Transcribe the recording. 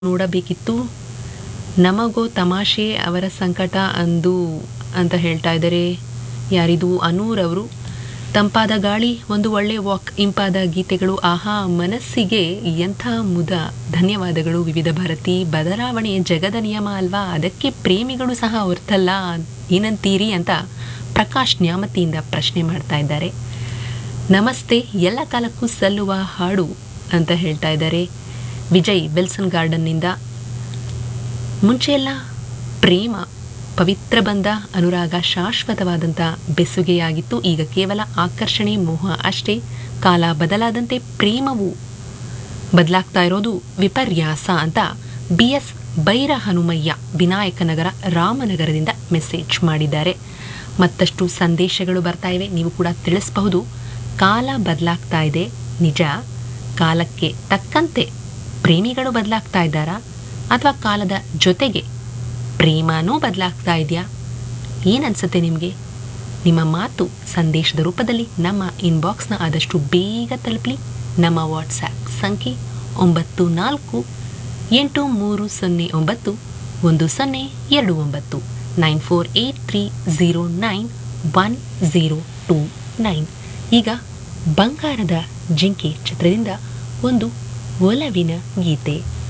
ನೋಡಬೇಕಿತ್ತು ನಮಗೋ ತಮಾಷೆ ಅವರ ಸಂಕಟ ಅಂದು ಅಂತ ಹೇಳ್ತಾ ಇದ್ದಾರೆ ಯಾರಿದು ಅನೂರ್ ಅವರು ತಂಪಾದ ಗಾಳಿ ಒಂದು ಒಳ್ಳೆ ವಾಕ್ ಇಂಪಾದ ಗೀತೆಗಳು ಆಹಾ ಮನಸ್ಸಿಗೆ ಎಂಥ ಮುದ ಧನ್ಯವಾದಗಳು ವಿವಿಧ ಭಾರತಿ ಬದಲಾವಣೆ ಜಗದ ನಿಯಮ ಅಲ್ವಾ ಅದಕ್ಕೆ ಪ್ರೇಮಿಗಳು ಸಹ ಹೊರ್ತಲ್ಲ ಏನಂತೀರಿ ಅಂತ ಪ್ರಕಾಶ್ ನ್ಯಾಮತಿಯಿಂದ ಪ್ರಶ್ನೆ ಮಾಡ್ತಾ ಇದ್ದಾರೆ ನಮಸ್ತೆ ಎಲ್ಲ ಕಾಲಕ್ಕೂ ಸಲ್ಲುವ ಹಾಡು ಅಂತ ಹೇಳ್ತಾ ಇದ್ದಾರೆ ವಿಜಯ್ ವಿಲ್ಸನ್ ಗಾರ್ಡನ್ನಿಂದ ಮುಂಚೆ ಎಲ್ಲ ಪ್ರೇಮ ಪವಿತ್ರ ಬಂಧ ಅನುರಾಗ ಶಾಶ್ವತವಾದಂಥ ಬೆಸುಗೆಯಾಗಿತ್ತು ಈಗ ಕೇವಲ ಆಕರ್ಷಣೆ ಮೋಹ ಅಷ್ಟೇ ಕಾಲ ಬದಲಾದಂತೆ ಪ್ರೇಮವು ಬದಲಾಗ್ತಾ ಇರೋದು ವಿಪರ್ಯಾಸ ಅಂತ ಬಿ ಎಸ್ ಬೈರ ಹನುಮಯ್ಯ ವಿನಾಯಕನಗರ ರಾಮನಗರದಿಂದ ಮೆಸೇಜ್ ಮಾಡಿದ್ದಾರೆ ಮತ್ತಷ್ಟು ಸಂದೇಶಗಳು ಬರ್ತಾ ಇವೆ ನೀವು ಕೂಡ ತಿಳಿಸಬಹುದು ಕಾಲ ಬದಲಾಗ್ತಾ ಇದೆ ನಿಜ ಕಾಲಕ್ಕೆ ತಕ್ಕಂತೆ ಪ್ರೇಮಿಗಳು ಬದಲಾಗ್ತಾ ಇದ್ದಾರಾ ಅಥವಾ ಕಾಲದ ಜೊತೆಗೆ ಪ್ರೇಮನೂ ಬದಲಾಗ್ತಾ ಇದೆಯಾ ಏನನ್ಸುತ್ತೆ ನಿಮಗೆ ನಿಮ್ಮ ಮಾತು ಸಂದೇಶದ ರೂಪದಲ್ಲಿ ನಮ್ಮ ಇನ್ಬಾಕ್ಸ್ನ ಆದಷ್ಟು ಬೇಗ ತಲುಪಲಿ ನಮ್ಮ ವಾಟ್ಸ್ಆ್ಯಪ್ ಸಂಖ್ಯೆ ಒಂಬತ್ತು ನಾಲ್ಕು ಎಂಟು ಮೂರು ಸೊನ್ನೆ ಒಂಬತ್ತು ಒಂದು ಸೊನ್ನೆ ಎರಡು ಒಂಬತ್ತು nine four eight three zero nine one zero two nine ಈಗ ಬಂಗಾರದ ಜಿಂಕೆ ಚಿತ್ರದಿಂದ ಒಂದು ಒಲವಿನ ಗೀತೆ